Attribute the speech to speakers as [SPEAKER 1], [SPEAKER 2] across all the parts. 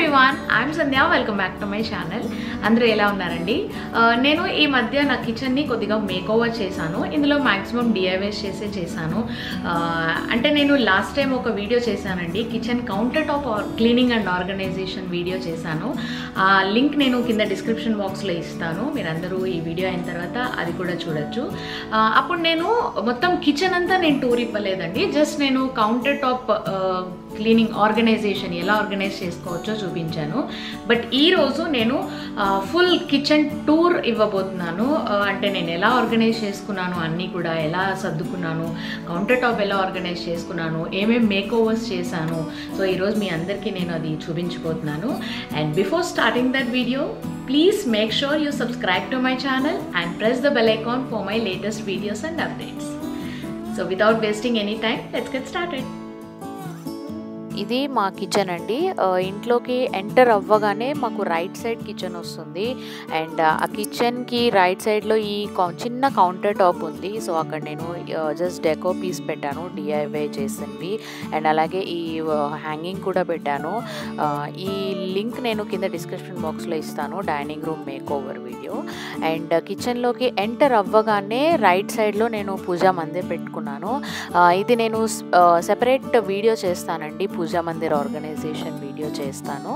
[SPEAKER 1] everyone I'm Sandhya welcome back to my channel అందరూ ఎలా ఉన్నారండి ఆ, నేను ఈ మధ్య నా కిచెన్ని కొద్దిగా మేక్ ఓవర్ చేశాను ఇందులో మ్యాక్సిమం డిఐవేస్ చేసే చేశాను ఆ, అంటే నేను లాస్ట్ టైం ఒక వీడియో చేశానండి kitchen countertop cleaning and organization video చేశాను ఆ లింక్ నేను కింద డిస్క్రిప్షన్ బాక్స్లో ఇస్తాను మీరందరూ ఈ వీడియో అయిన తర్వాత అది కూడా చూడొచ్చు ఆ, అప్పుడు నేను మొత్తం కిచెన్ అంతా నేను టూర్ ఇవ్వలేదండి జస్ట్ నేను కౌంటర్ టాప్ క్లీనింగ్ ఆర్గనైజేషన్ ఎలా ఆర్గనైజ్ చేసుకోవచ్చో చూపించాను బట్ ఈరోజు నేను ఫుల్ కిచెన్ టూర్ ఇవ్వబోతున్నాను ఆ, అంటే నేను ఎలా ఆర్గనైజ్ చేసుకున్నాను అన్నీ కూడా ఎలా సర్దుకున్నాను కౌంటర్ టాప్ ఎలా ఆర్గనైజ్ చేసుకున్నాను ఏమేమి మేక్ ఓవర్స్ చేశాను సో ఈరోజు మీ అందరికీ నేను అది చూపించబోతున్నాను and before starting that video please make sure you subscribe to my channel and press the bell icon for my latest videos and updates so without wasting any time let's get started
[SPEAKER 2] ఇది మా kitchen అండి ఆ, ఇంట్లోకి enter అవ్వగానే మాకు right side kitchen వస్తుంది and ఆ కిచెన్కి రైట్ సైడ్లో ఈ కౌ- చిన్న కౌంటర్ టాప్ ఉంది సో అక్కడ నేను జస్ట్ డెకో పీస్ పెట్టాను డిఐవై చేసినవి అండ్ అలాగే ఈ హ్యాంగింగ్ కూడా పెట్టాను ఆ, ఈ లింక్ నేను కింద డిస్క్రిప్షన్ బాక్స్లో ఇస్తాను dining room makeover video and కిచెన్లోకి ఎంటర్ అవ్వగానే రైట్ సైడ్లో నేను పూజా మందిర్ పెట్టుకున్నాను ఆ, ఇది నేను సెపరేట్ వీడియో చేస్తానండి పూజా మందిర్ ఆర్గనైజేషన్ వీడియో చేస్తాను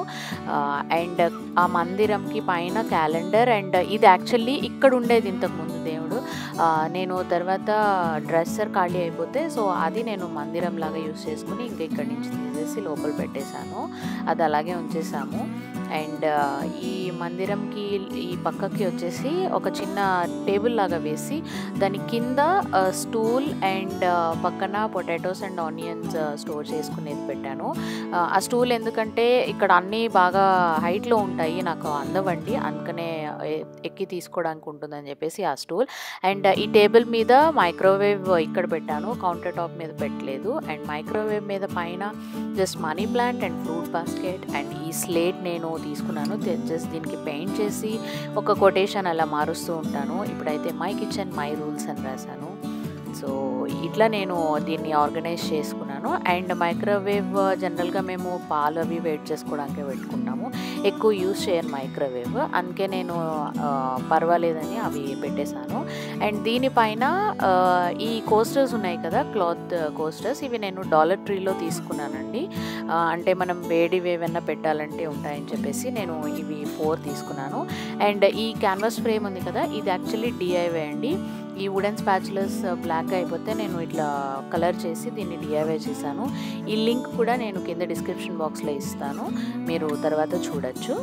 [SPEAKER 2] అండ్ ఆ మందిరంకి పైన క్యాలెండర్ అండ్ ఇది యాక్చువల్లీ ఇక్కడ ఉండేది ఇంతకు ముందు దేవుడు ఆ, నేను తర్వాత డ్రెస్సర్ ఖాళీ అయిపోతే సో అది నేను మందిరం లాగా యూస్ చేసుకుని ఇంకా ఇక్కడి నుంచి తీసేసి లోపల పెట్టేశాను అది అలాగే ఉంచేసాము అండ్ ఈ మందిరంకి ఈ పక్కకి వచ్చేసి ఒక చిన్న టేబుల్ లాగా వేసి దాని కింద స్టూల్ అండ్ పక్కన పొటాటోస్ అండ్ ఆనియన్స్ స్టోర్ చేసుకునేది పెట్టాను ఆ, ఆ స్టూల్ ఎందుకంటే ఇక్కడ అన్నీ బాగా హైట్లో ఉంటాయి నాకు అందవండి అందుకనే ఎ- ఎక్కి తీసుకోవడానికి ఉంటుందని చెప్పేసి ఆ స్టూల్ అండ్ ఈ టేబుల్ మీద మైక్రోవేవ్ ఇక్కడ పెట్టాను కౌంటర్ టాప్ మీద పెట్టలేదు అండ్ మైక్రోవేవ్ మీద పైన just money plant and fruit basket and ఈ స్లేట్ నేను తీసుకున్నాను జస్ట్ దీనికి పెయింట్ చేసి ఒక కొటేషన్ అలా మారుస్తూ ఉంటాను ఇప్పుడైతే మై కిచెన్ మై రూల్స్ అని రాశాను సో ఇట్లా నేను దీన్ని ఆర్గనైజ్ చేసుకున్నాను అండ్ మైక్రోవేవ్ జనరల్గా మేము పాలు అవి వెయిట్ చేసుకోవడానికి పెట్టుకుంటాము ఎక్కువ యూస్ చేయను మైక్రోవేవ్ అందుకే నేను ఆ, పర్వాలేదని అవి పెట్టేశాను అండ్ దీనిపైన ఆ, ఈ కోస్టర్స్ ఉన్నాయి కదా క్లాత్ కోస్టర్స్ ఇవి నేను డాలర్ ట్రీలో తీసుకున్నానండి ఆ, అంటే మనం వేడివి ఏమైనా పెట్టాలంటే ఉంటాయని చెప్పేసి నేను ఇవి ఫోర్ తీసుకున్నాను అండ్ ఈ క్యాన్వాస్ ఫ్రేమ్ ఉంది కదా ఇది యాక్చువల్లీ డిఐవై అండి ఈ వుడెన్ స్పాచులర్స్ బ్లాక్ అయిపోతే నేను ఇట్లా కలర్ చేసి దీన్ని డిఐవై చేశాను ఈ లింక్ కూడా నేను కింద డిస్క్రిప్షన్ బాక్స్లో ఇస్తాను మీరు తర్వాత చూడొచ్చు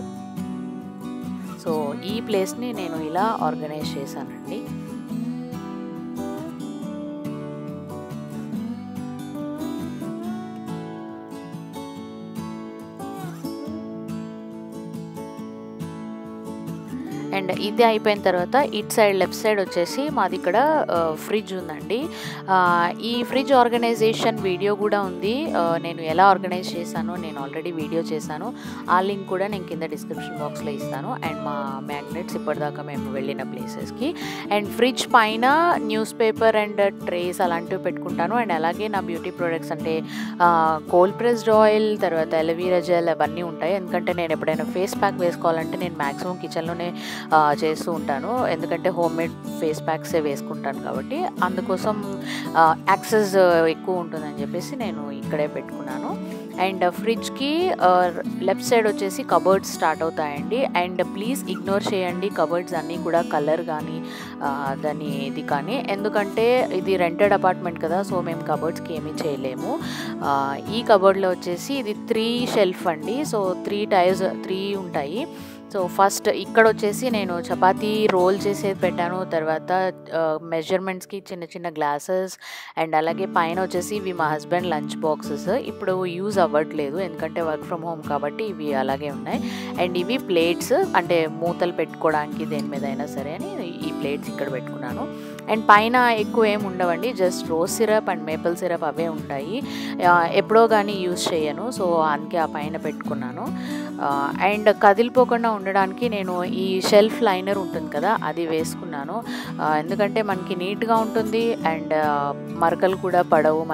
[SPEAKER 2] సో ఈ ప్లేస్ని నేను ఇలా ఆర్గనైజ్ చేశానండి అండ్ ఇది అయిపోయిన తర్వాత ఇట్ సైడ్ లెఫ్ట్ సైడ్ వచ్చేసి మాది ఇక్కడ ఫ్రిడ్జ్ ఉందండి ఆ, ఈ ఫ్రిడ్జ్ ఆర్గనైజేషన్ వీడియో కూడా ఉంది ఆ, నేను ఎలా ఆర్గనైజ్ చేశానో నేను ఆల్రెడీ వీడియో చేశాను ఆ లింక్ కూడా నేను కింద డిస్క్రిప్షన్ బాక్స్లో ఇస్తాను అండ్ మా మ్యాగ్నెట్స్ ఇప్పటిదాకా మేము వెళ్ళిన ప్లేసెస్కి అండ్ ఫ్రిడ్జ్ పైన న్యూస్ పేపర్ అండ్ ట్రేస్ అలాంటివి పెట్టుకుంటాను అండ్ అలాగే నా బ్యూటీ ప్రొడక్ట్స్ అంటే కోల్డ్ ప్రెస్డ్ ఆయిల్ తర్వాత ఎలవీరా జెల్ అవన్నీ ఉంటాయి ఎందుకంటే నేను ఎప్పుడైనా ఫేస్ ప్యాక్ వేసుకోవాలంటే నేను మ్యాక్సిమం కిచెన్లోనే ఆ, చేస్తూ ఉంటాను ఎందుకంటే హోమ్ మేడ్ ఫేస్ ప్యాక్సే వేసుకుంటాను కాబట్టి అందుకోసం యాక్సెస్ ఎక్కువ ఉంటుందని చెప్పేసి నేను ఇక్కడే పెట్టుకున్నాను అండ్ ఫ్రిడ్జ్కి లెఫ్ట్ సైడ్ వచ్చేసి కబర్డ్స్ స్టార్ట్ అవుతాయండి అండ్ ప్లీజ్ ఇగ్నోర్ చేయండి కబర్డ్స్ అన్నీ కూడా కలర్ కానీ ఆ, దాని ఇది కానీ ఎందుకంటే ఇది రెంటెడ్ అపార్ట్మెంట్ కదా సో మేము కబర్డ్స్కి ఏమీ చేయలేము ఆ, ఈ కబర్డ్లో వచ్చేసి ఇది త్రీ షెల్ఫ్ అండి సో త్రీ టైర్స్ త్రీ ఉంటాయి సో ఫస్ట్ ఇక్కడ వచ్చేసి నేను చపాతీ రోల్ చేసేది పెట్టాను తర్వాత మెజర్మెంట్స్కి చిన్న చిన్న గ్లాసెస్ అండ్ అలాగే పైన వచ్చేసి ఇవి మా హస్బెండ్ లంచ్ బాక్సెస్ ఇప్పుడు యూజ్ అవ్వట్లేదు ఎందుకంటే వర్క్ ఫ్రమ్ హోమ్ కాబట్టి ఇవి అలాగే ఉన్నాయి అండ్ ఇవి ప్లేట్స్ అంటే మూతలు పెట్టుకోవడానికి దేని మీద అయినా సరే అని ఈ ప్లేట్స్ ఇక్కడ పెట్టుకున్నాను అండ్ పైన ఎక్కువ ఏమి ఉండవండి just rose syrup and maple syrup అవే ఉంటాయి ఆ, ఎప్పుడో కానీ యూజ్ చేయను సో అందుకే ఆ పైన పెట్టుకున్నాను అండ్ కదిలిపోకుండా ఉండడానికి నేను ఈ షెల్ఫ్ లైనర్ ఉంటుంది కదా అది వేసుకున్నాను ఆ, ఎందుకంటే మనకి నీట్గా ఉంటుంది అండ్ మరకలు కూడా పడవు మనం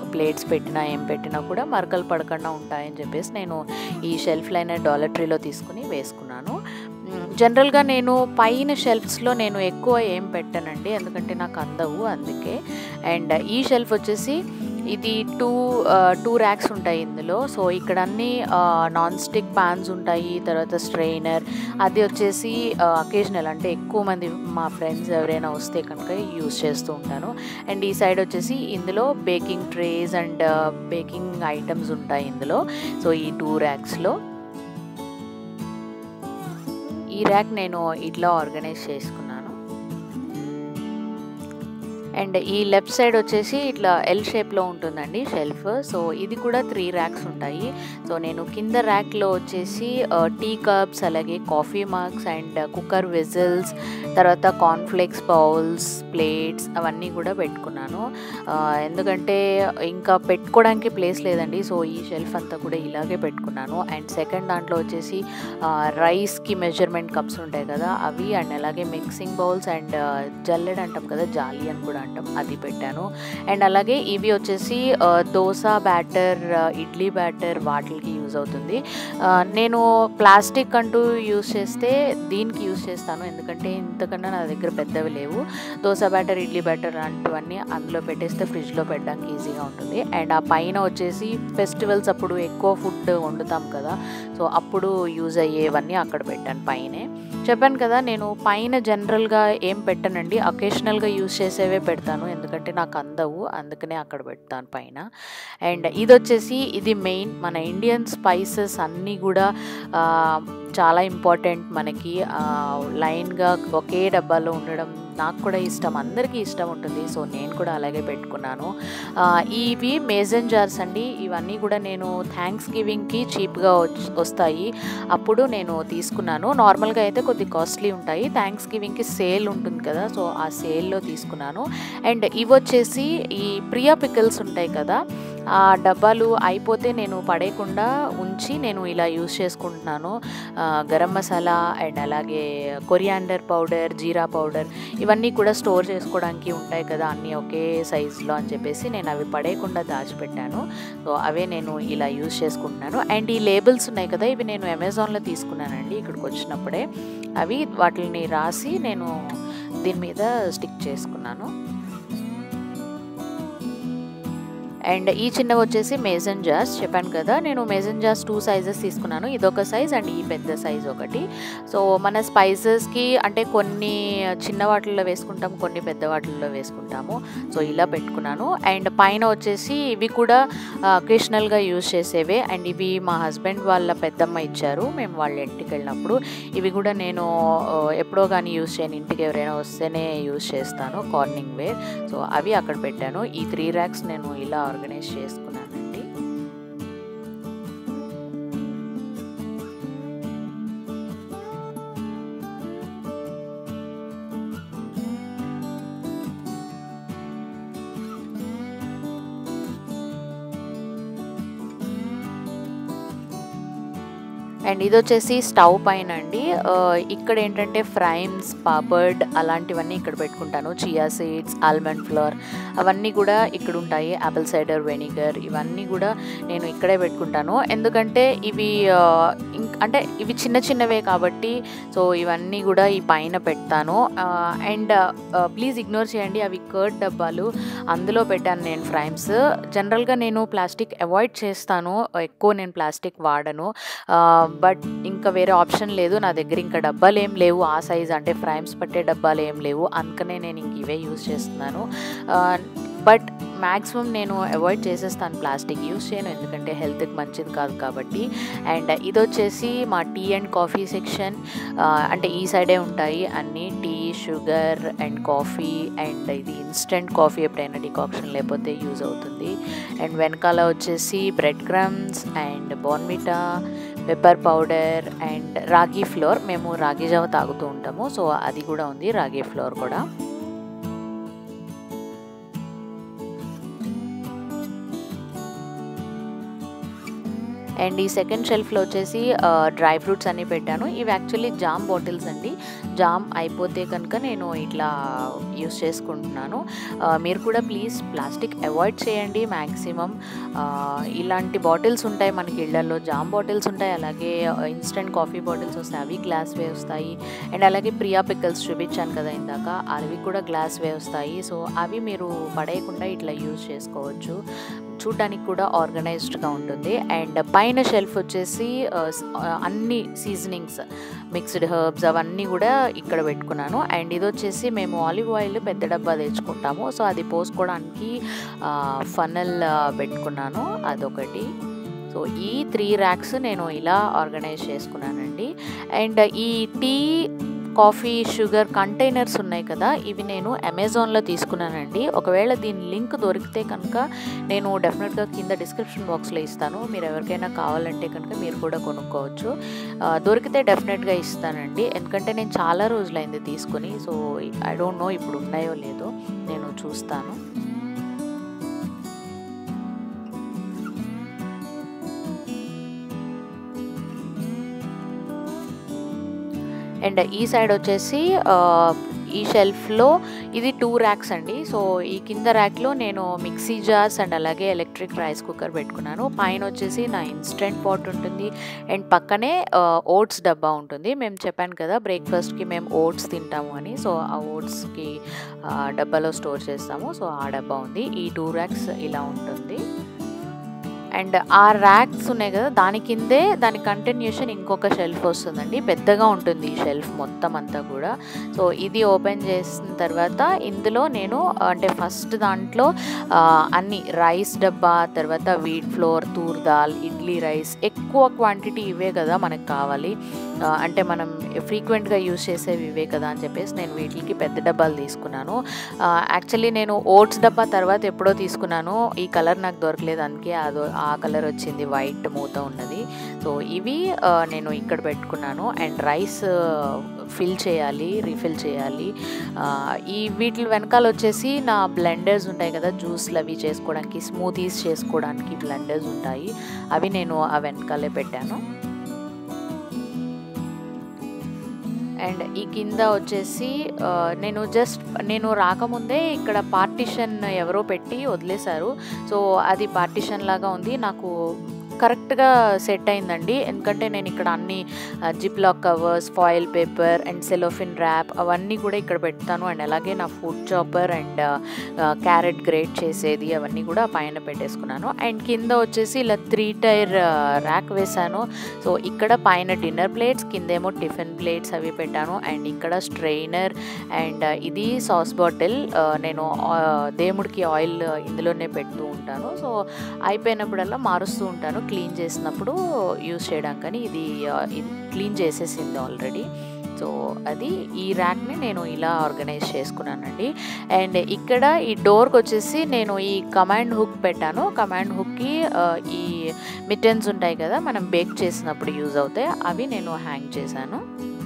[SPEAKER 2] ప్లేట్స్ పెట్టినా ఏం పెట్టినా కూడా మరకలు పడకుండా ఉంటాయని చెప్పేసి నేను ఈ షెల్ఫ్ లైనర్ డాలర్ ట్రీలో తీసుకుని వేసుకున్నాను మ్, జనరల్గా నేను పైన షెల్ఫ్స్లో నేను ఎక్కువ ఏం పెట్టానండి ఎందుకంటే నాకు అందవు అందుకే అండ్ ఈ షెల్ఫ్ వచ్చేసి ఇది టూ టూ ర్యాక్స్ ఉంటాయి ఇందులో సో ఇక్కడ అన్ని నాన్ స్టిక్ ప్యాన్స్ ఉంటాయి తర్వాత స్ట్రెయినర్ అది వచ్చేసి అకేషనల్ అంటే ఎక్కువ మంది మా ఫ్రెండ్స్ ఎవరైనా వస్తే కనుక యూస్ చేస్తూ ఉంటాను అండ్ ఈ సైడ్ వచ్చేసి ఇందులో baking trays and baking items ఉంటాయి ఇందులో సో ఈ టూ ర్యాక్స్లో ఈ ర్యాక్ నేను ఇట్లా ఆర్గనైజ్ చేసుకున్నాను అండ్ ఈ లెఫ్ట్ సైడ్ వచ్చేసి ఇట్లా ఎల్ షేప్లో ఉంటుందండి షెల్ఫ్ సో ఇది కూడా త్రీ ర్యాక్స్ ఉంటాయి సో నేను కింద ర్యాక్లో వచ్చేసి టీ కప్స్ అలాగే coffee mugs and cooker whistles తర్వాత కార్న్ఫ్లేక్స్ బౌల్స్ ప్లేట్స్ అవన్నీ కూడా పెట్టుకున్నాను ఆ, ఎందుకంటే ఇంకా పెట్టుకోవడానికి ప్లేస్ లేదండి సో ఈ షెల్ఫ్ అంతా కూడా ఇలాగే పెట్టుకున్నాను అండ్ సెకండ్ దాంట్లో వచ్చేసి రైస్కి మెజర్మెంట్ కప్స్ ఉంటాయి కదా అవి అండ్ అలాగే మిక్సింగ్ బౌల్స్ అండ్ జల్లెడ్ అంటాం కదా జాలి అని కూడా అంటాం అది పెట్టాను అండ్ అలాగే ఇవి వచ్చేసి ఆ, దోస బ్యాటర్ ఇడ్లీ బ్యాటర్ వాటికి యూజ్ అవుతుంది ఆ, నేను ప్లాస్టిక్ అంటూ యూజ్ చేస్తే దీనికి యూజ్ చేస్తాను ఎందుకంటే ఇంతకన్నా నా దగ్గర పెద్దవి లేవు దోశ బ్యాటర్ ఇడ్లీ బ్యాటర్ లాంటివన్నీ అందులో పెట్టేస్తే ఫ్రిడ్జ్లో పెట్టడానికి ఈజీగా ఉంటుంది అండ్ ఆ పైన వచ్చేసి ఫెస్టివల్స్ అప్పుడు ఎక్కువ ఫుడ్ వండుతాం కదా సో అప్పుడు యూజ్ అయ్యేవన్నీ అక్కడ పెట్టాను పైనే చెప్పాను కదా నేను పైన జనరల్గా ఏం పెట్టానండి అకేషనల్గా యూజ్ చేసేవే పెడతాను ఎందుకంటే నాకు అందవు అందుకనే అక్కడ పెడతాను పైన అండ్ ఇది వచ్చేసి ఇది మెయిన్ మన ఇండియన్ స్పైసెస్ అన్నీ కూడా ఆ, చాలా ఇంపార్టెంట్ మనకి ఆ, లైన్గా ఒకే డబ్బాలో ఉండడం నాకు కూడా ఇష్టం అందరికీ ఇష్టం ఉంటుంది సో నేను కూడా అలాగే పెట్టుకున్నాను ఆ, ఇవి మేజన్ జార్స్ అండి ఇవన్నీ కూడా నేను థ్యాంక్స్ గివింగ్కి చీప్గా వస్తాయి అప్పుడు నేను తీసుకున్నాను నార్మల్గా అయితే కొద్ది కాస్ట్లీ ఉంటాయి థ్యాంక్స్ గివింగ్కి సేల్ ఉంటుంది కదా సో ఆ సేల్లో తీసుకున్నాను అండ్ ఇవి వచ్చేసి ఈ ప్రియా పికల్స్ ఉంటాయి కదా ఆ డబ్బాలు అయిపోతే నేను పడేయకుండా ఉంచి నేను ఇలా యూస్ చేసుకుంటున్నాను ఆ, గరం మసాలా అండ్ అలాగే కొరియాండర్ పౌడర్ జీరా పౌడర్ ఇవన్నీ కూడా స్టోర్ చేసుకోవడానికి ఉంటాయి కదా అన్నీ ఒకే సైజులో అని చెప్పేసి నేను అవి పడేయకుండా దాచిపెట్టాను సో అవే నేను ఇలా యూస్ చేసుకుంటున్నాను అండ్ ఈ లేబుల్స్ ఉన్నాయి కదా ఇవి నేను అమెజాన్లో తీసుకున్నానండి ఇక్కడికి వచ్చినప్పుడే అవి వాటిని రాసి నేను దీని మీద స్టిక్ చేసుకున్నాను అండ్ ఈ చిన్నవి వచ్చేసి మేజన్ జార్స్ చెప్పాను కదా నేను మేజన్ జార్స్ టూ సైజెస్ తీసుకున్నాను ఇదొక సైజ్ అండ్ ఈ పెద్ద సైజ్ ఒకటి సో మన స్పైసెస్కి అంటే కొన్ని చిన్న వాటిల్లో వేసుకుంటాం కొన్ని పెద్ద వాటిల్లో వేసుకుంటాము సో ఇలా పెట్టుకున్నాను అండ్ పైన వచ్చేసి ఇవి కూడా అకేషనల్గా యూజ్ చేసేవే అండ్ ఇవి మా హస్బెండ్ వాళ్ళ పెద్దమ్మ ఇచ్చారు మేము వాళ్ళ ఇంటికి వెళ్ళినప్పుడు ఇవి కూడా నేను ఆ, ఎప్పుడో కానీ యూజ్ చేయను ఇంటికి ఎవరైనా వస్తేనే యూజ్ చేస్తాను కార్నింగ్ వేర్ సో అవి అక్కడ పెట్టాను ఈ త్రీ ర్యాక్స్ నేను ఇలా ఆర్గనైజ్ చేసుకున్నానండి అండ్ ఇది వచ్చేసి స్టవ్ పైన అండి ఆ, ఇక్కడ ఏంటంటే ఫ్రైమ్స్ పాపడ్ అలాంటివన్నీ ఇక్కడ పెట్టుకుంటాను చియా సీడ్స్ ఆల్మండ్ ఫ్లోర్ అవన్నీ కూడా ఇక్కడ ఉంటాయి యాపిల్ సైడర్ వెనిగర్ ఇవన్నీ కూడా నేను ఇక్కడే పెట్టుకుంటాను ఎందుకంటే ఇవి ఆ, ఇంక్- అంటే ఇవి చిన్న చిన్నవే కాబట్టి సో ఇవన్నీ కూడా ఈ పైన పెడతాను అండ్ ప్లీజ్ ఇగ్నోర్ చేయండి అవి కర్డ్ డబ్బాలు అందులో పెట్టాను నేను ఫ్రైమ్స్ జనరల్గా నేను ప్లాస్టిక్ అవాయిడ్ చేస్తాను ఎక్కువ నేను ప్లాస్టిక్ వాడను బట్ ఇంకా వేరే ఆప్షన్ లేదు నా దగ్గర ఇంకా డబ్బాలు ఏం లేవు ఆ సైజ్ అంటే ఫ్రైమ్స్ పట్టే డబ్బాలు ఏం లేవు అందుకనే నేను ఇంక ఇవే యూస్ చేస్తున్నాను బట్ మ్యాక్సిమం నేను అవాయిడ్ చేసేస్తాను ప్లాస్టిక్ యూస్ చేయను ఎందుకంటే హెల్త్కి మంచిది కాదు కాబట్టి అండ్ ఇది వచ్చేసి మా టీ అండ్ కాఫీ సెక్షన్ అంటే ఈ సైడే ఉంటాయి అన్నీ tea sugar and coffee and ఇది ఇన్స్టెంట్ కాఫీ ఎప్పుడైనా డికాక్షన్ లేకపోతే యూజ్ అవుతుంది అండ్ వెనకాల వచ్చేసి బ్రెడ్ క్రమ్స్ అండ్ బోర్మిటా pepper powder and ragi flour మేము రాగి జావ తాగుతూ ఉంటాము సో అది కూడా ఉంది రాగి ఫ్లోర్ కూడా అండ్ ఈ సెకండ్ షెల్ఫ్లో వచ్చేసి డ్రై ఫ్రూట్స్ అన్నీ పెట్టాను ఇవి యాక్చువల్లీ జామ్ బాటిల్స్ అండి జామ్ అయిపోతే కనుక నేను ఇట్లా యూస్ చేసుకుంటున్నాను ఆ, మీరు కూడా ప్లీజ్ ప్లాస్టిక్ అవాయిడ్ చేయండి మ్యాక్సిమం ఇలాంటి బాటిల్స్ ఉంటాయి మనకి ఇళ్లలో జామ్ బాటిల్స్ ఉంటాయి అలాగే ఇన్స్టెంట్ కాఫీ బాటిల్స్ వస్తాయి అవి గ్లాస్ వే వస్తాయి అండ్ అలాగే ప్రియా పిక్కల్స్ చూపించాను కదా ఇందాక అవి కూడా గ్లాస్ వే వస్తాయి సో అవి మీరు పడేయకుండా ఇట్లా యూజ్ చేసుకోవచ్చు చూడ్డానికి కూడా ఆర్గనైజ్డ్గా ఉంటుంది అండ్ పైన షెల్ఫ్ వచ్చేసి ఆ, స్- ఆ, అన్ని సీజనింగ్స్ మిక్స్డ్ హర్బ్స్ అవన్నీ కూడా ఇక్కడ పెట్టుకున్నాను అండ్ ఇది వచ్చేసి మేము ఆలివ్ ఆయిల్ పెద్ద డబ్బా తెచ్చుకుంటాము సో అది పోసుకోవడానికి ఫనల్ పెట్టుకున్నాను అదొకటి సో ఈ త్రీ ర్యాక్స్ నేను ఇలా ఆర్గనైజ్ చేసుకున్నానండి అండ్ ఈ టీ కాఫీ షుగర్ కంటైనర్స్ ఉన్నాయి కదా ఇవి నేను అమెజాన్లో తీసుకున్నానండి ఒకవేళ దీని లింక్ దొరికితే కనుక నేను డెఫినెట్గా కింద డిస్క్రిప్షన్ బాక్స్లో ఇస్తాను మీరు ఎవరికైనా కావాలంటే కనుక మీరు కూడా కొనుక్కోవచ్చు ఆ, దొరికితే డెఫినెట్గా ఇస్తానండి ఎందుకంటే నేను చాలా రోజులైంది తీసుకుని సో ఐ డోంట్ నో ఇప్పుడు ఉన్నాయో లేదో నేను చూస్తాను అండ్ ఈ సైడ్ వచ్చేసి ఆ, ఈ షెల్ఫ్లో ఇది టూ ర్యాక్స్ అండి సో ఈ కింద ర్యాక్లో నేను మిక్సీ జార్స్ అండ్ అలాగే ఎలక్ట్రిక్ రైస్ కుక్కర్ పెట్టుకున్నాను పైన వచ్చేసి నా ఇన్స్టెంట్ పాట్ ఉంటుంది అండ్ పక్కనే ఓట్స్ డబ్బా ఉంటుంది మేము చెప్పాను కదా బ్రేక్ఫాస్ట్కి మేము ఓట్స్ తింటాము అని సో ఆ ఓట్స్కి డబ్బాలో స్టోర్ చేస్తాము సో ఆ డబ్బా ఉంది ఈ టూ ర్యాక్స్ ఇలా ఉంటుంది అండ్ ఆ ర్యాక్స్ ఉన్నాయి కదా దాని కిందే దాని కంటిన్యూషన్ ఇంకొక షెల్ఫ్ వస్తుందండి పెద్దగా ఉంటుంది ఈ షెల్ఫ్ మొత్తం అంతా కూడా సో ఇది ఓపెన్ చేసిన తర్వాత ఇందులో నేను అంటే ఫస్ట్ దాంట్లో ఆ, అన్ని రైస్ డబ్బా తర్వాత wheat flour toor dal idli rice ఎక్కువ క్వాంటిటీ ఇవే కదా మనకు కావాలి ఆ, అంటే మనం ఫ్రీక్వెంట్గా యూస్ చేసేవి ఇవే కదా అని చెప్పేసి నేను వీటికి పెద్ద డబ్బాలు తీసుకున్నాను యాక్చువల్లీ నేను ఓట్స్ డబ్బా తర్వాత ఎప్పుడో తీసుకున్నాను ఈ కలర్ నాకు దొరకలేదు అందుకే అదో ఆ కలర్ వచ్చింది వైట్ మూత ఉన్నది సో ఇవి ఆ, నేను ఇక్కడ పెట్టుకున్నాను అండ్ రైస్ ఫిల్ చేయాలి రీఫిల్ చేయాలి ఆ, ఈ వీటి వెనకాల వచ్చేసి నా బ్లెండర్స్ ఉంటాయి కదా జ్యూస్లు అవి చేసుకోవడానికి స్మూతీస్ చేసుకోవడానికి బ్లెండర్స్ ఉంటాయి అవి నేను ఆ వెనకాలే పెట్టాను అండ్ ఈ కింద వచ్చేసి ఆ, నేను జస్ట్ నేను రాకముందే ఇక్కడ పార్టిషన్ ఎవరో పెట్టి వదిలేశారు సో అది పార్టిషన్ లాగా ఉంది నాకు కరెక్ట్గా సెట్ అయిందండి ఎందుకంటే నేను ఇక్కడ అన్ని zip lock covers foil paper and cellophane wrap అవన్నీ కూడా ఇక్కడ పెడతాను అండ్ అలాగే నా food chopper and carrot grate చేసేది అవన్నీ కూడా పైన పెట్టేసుకున్నాను అండ్ కింద వచ్చేసి ఇలా త్రీ టైర్ ర్యాక్ వేశాను సో ఇక్కడ పైన డిన్నర్ ప్లేట్స్ కిందేమో టిఫిన్ ప్లేట్స్ అవి పెట్టాను అండ్ ఇక్కడ స్ట్రెయినర్ అండ్ ఇది సాస్ బాటిల్ నేను ఆ, దేవుడికి ఆయిల్ ఇందులోనే పెడుతూ ఉంటాను సో అయిపోయినప్పుడల్లా మారుస్తూ ఉంటాను క్లీన్ చేసినప్పుడు యూస్ చేయడానికని ఇది ఆ, ఇది క్లీన్ చేసేసింది ఆల్రెడీ సో అది ఈ ర్యాక్ని నేను ఇలా ఆర్గనైజ్ చేసుకున్నానండి అండ్ ఇక్కడ ఈ డోర్కి వచ్చేసి నేను ఈ కమాండ్ హుక్ పెట్టాను కమాండ్ హుక్కి ఈ మిటన్స్ ఉంటాయి కదా మనం బేక్ చేసినప్పుడు యూజ్ అవుతాయి అవి నేను హ్యాంగ్ చేశాను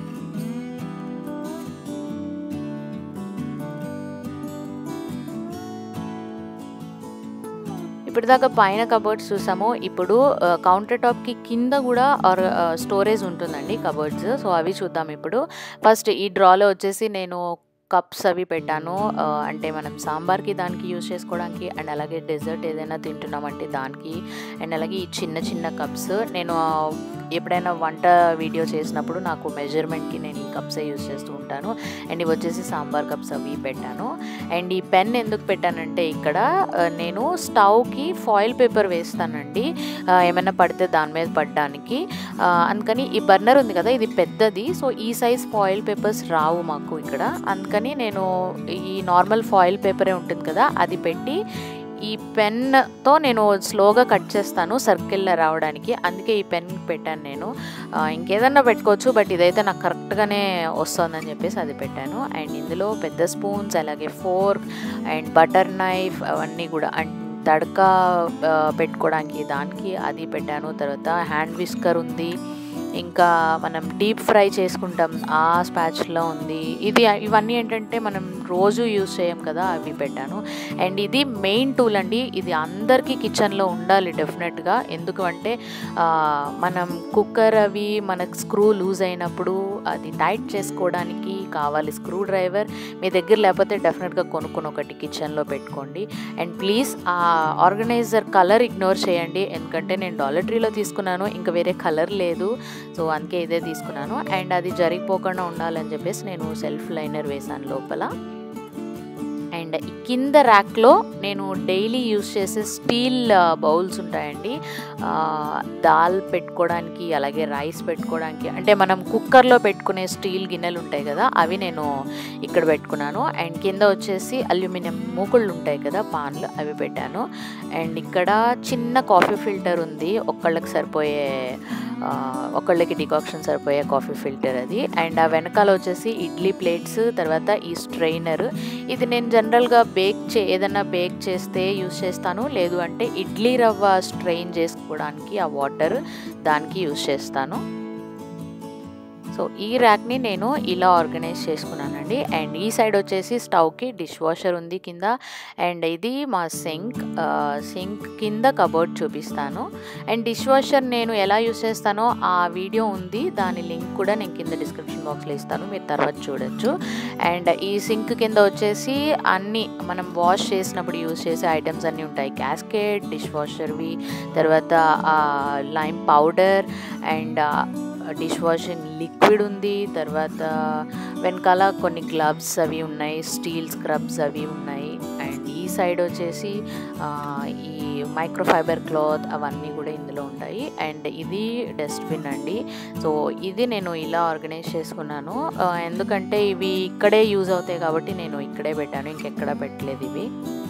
[SPEAKER 2] ఇప్పటిదాకా పైన కబోర్డ్స్ చూసాము ఇప్పుడు కౌంటర్ టాప్కి కింద కూడా ఆర్ స్టోరేజ్ ఉంటుందండి కబోర్డ్స్ సో అవి చూద్దాం ఇప్పుడు ఫస్ట్ ఈ డ్రాలో వచ్చేసి నేను కప్స్ అవి పెట్టాను ఆ, అంటే మనం సాంబార్కి దానికి యూజ్ చేసుకోవడానికి అండ్ అలాగే డెజర్ట్ ఏదైనా తింటున్నామంటే దానికి అండ్ అలాగే ఈ చిన్న చిన్న కప్స్ నేను ఆ, ఎప్పుడైనా వంట వీడియో చేసినప్పుడు నాకు మెజర్మెంట్కి నేను ఈ కప్సే యూజ్ చేస్తూ ఉంటాను అండ్ ఇవి వచ్చేసి సాంబార్ కప్స్ అవి పెట్టాను అండ్ ఈ పెన్ ఎందుకు పెట్టానంటే ఇక్కడ ఆ, నేను స్టవ్కి ఫాయిల్ పేపర్ వేస్తానండి ఆ, ఏమైనా పడితే దాని మీద పడడానికి ఆ, అందుకని ఈ బర్నర్ ఉంది కదా ఇది పెద్దది సో ఈ సైజ్ ఫాయిల్ పేపర్స్ రావు మాకు ఇక్కడ అందుకని నేను ఈ నార్మల్ ఫాయిల్ పేపరే ఉంటుంది కదా అది పెట్టి ఈ పెన్తో నేను స్లోగా కట్ చేస్తాను సర్కిల్లో రావడానికి అందుకే ఈ పెన్ పెట్టాను నేను ఆ, ఇంకేదన్నా పెట్టుకోవచ్చు బట్ ఇదైతే నాకు కరెక్ట్గానే వస్తుందని చెప్పేసి అది పెట్టాను అండ్ ఇందులో పెద్ద స్పూన్స్ అలాగే ఫోర్క్ అండ్ బటర్ నైఫ్ అవన్నీ కూడా అండ్ తడక ఆ, పెట్టుకోవడానికి దానికి అది పెట్టాను తర్వాత హ్యాండ్ విస్కర్ ఉంది ఇంకా మనం డీప్ ఫ్రై చేసుకుంటాం ఆ స్పాచ్లో ఉంది ఇది ఇవన్నీ ఏంటంటే మనం రోజు యూజ్ చేయం కదా అవి పెట్టాను అండ్ ఇది మెయిన్ టూల్ అండి ఇది అందరికీ కిచెన్లో ఉండాలి డెఫినెట్గా ఎందుకు అంటే ఆ, మనం కుక్కర్ అవి మనకు స్క్రూ లూజ్ అయినప్పుడు అది టైట్ చేసుకోవడానికి కావాలి స్క్రూ డ్రైవర్ మీ దగ్గర లేకపోతే డెఫినెట్గా కొనుక్కొని ఒకటి కిచెన్లో పెట్టుకోండి అండ్ ప్లీజ్ ఆ ఆర్గనైజర్ కలర్ ఇగ్నోర్ చేయండి ఎందుకంటే నేను డాలర్ ట్రీలో తీసుకున్నాను ఇంకా వేరే కలర్ లేదు సో అందుకే ఇదే తీసుకున్నాను అండ్ అది జరిగిపోకుండా ఉండాలని చెప్పేసి నేను సెల్ఫ్ లైనర్ వేసాను లోపల అండ్ ఈ కింద ర్యాక్లో నేను డైలీ యూస్ చేసే స్టీల్ బౌల్స్ ఉంటాయండి ఆ, దాల్ పెట్టుకోవడానికి అలాగే రైస్ పెట్టుకోవడానికి అంటే మనం కుక్కర్లో పెట్టుకునే స్టీల్ గిన్నెలు ఉంటాయి కదా అవి నేను ఇక్కడ పెట్టుకున్నాను అండ్ కింద వచ్చేసి అల్యూమినియం మూకుళ్ళు ఉంటాయి కదా పాన్లు అవి పెట్టాను అండ్ ఇక్కడ చిన్న కాఫీ ఫిల్టర్ ఉంది ఒక్కళ్ళకి సరిపోయే ఆ, ఒకళ్ళకి డికాక్షన్ సరిపోయే కాఫీ ఫిల్టర్ అది అండ్ ఆ వెనకాల వచ్చేసి ఇడ్లీ ప్లేట్స్ తర్వాత ఈ స్ట్రైనర్ ఇది నేను జనరల్గా బేక్ చే ఏదైనా బేక్ చేస్తే యూస్ చేస్తాను లేదు అంటే ఇడ్లీ రవ్వ స్ట్రెయిన్ చేసుకోవడానికి ఆ వాటర్ దానికి యూస్ చేస్తాను సో ఈ ర్యాక్ని నేను ఇలా ఆర్గనైజ్ చేసుకున్నానండి అండ్ ఈ సైడ్ వచ్చేసి స్టవ్కి డిష్ వాషర్ ఉంది కింద అండ్ ఇది మా సింక్ సింక్ కింద కబోర్డ్ చూపిస్తాను అండ్ డిష్ వాషర్ నేను ఎలా యూస్ చేస్తానో ఆ వీడియో ఉంది దాని లింక్ కూడా నేను కింద డిస్క్రిప్షన్ బాక్స్లో ఇస్తాను మీరు తర్వాత చూడొచ్చు అండ్ ఈ సింక్ కింద వచ్చేసి అన్ని మనం వాష్ చేసినప్పుడు యూస్ చేసే ఐటమ్స్ అన్నీ ఉంటాయి క్యాస్కేట్ డిష్ వాషర్వి తర్వాత lime powder and dish washing liquid ఉంది తర్వాత వెనకాల కొన్ని గ్లవ్స్ అవి ఉన్నాయి స్టీల్ స్క్రబ్స్ అవి ఉన్నాయి అండ్ ఈ సైడ్ వచ్చేసి ఆ, ఈ మైక్రోఫైబర్ క్లాత్ అవన్నీ కూడా ఇందులో ఉంటాయి అండ్ ఇది డస్ట్బిన్ అండి సో ఇది నేను ఇలా ఆర్గనైజ్ చేసుకున్నాను ఆ, ఎందుకంటే ఇవి ఇక్కడే యూజ్ అవుతాయి కాబట్టి నేను ఇక్కడే పెట్టాను ఇంకెక్కడ పెట్టలేదు ఇవి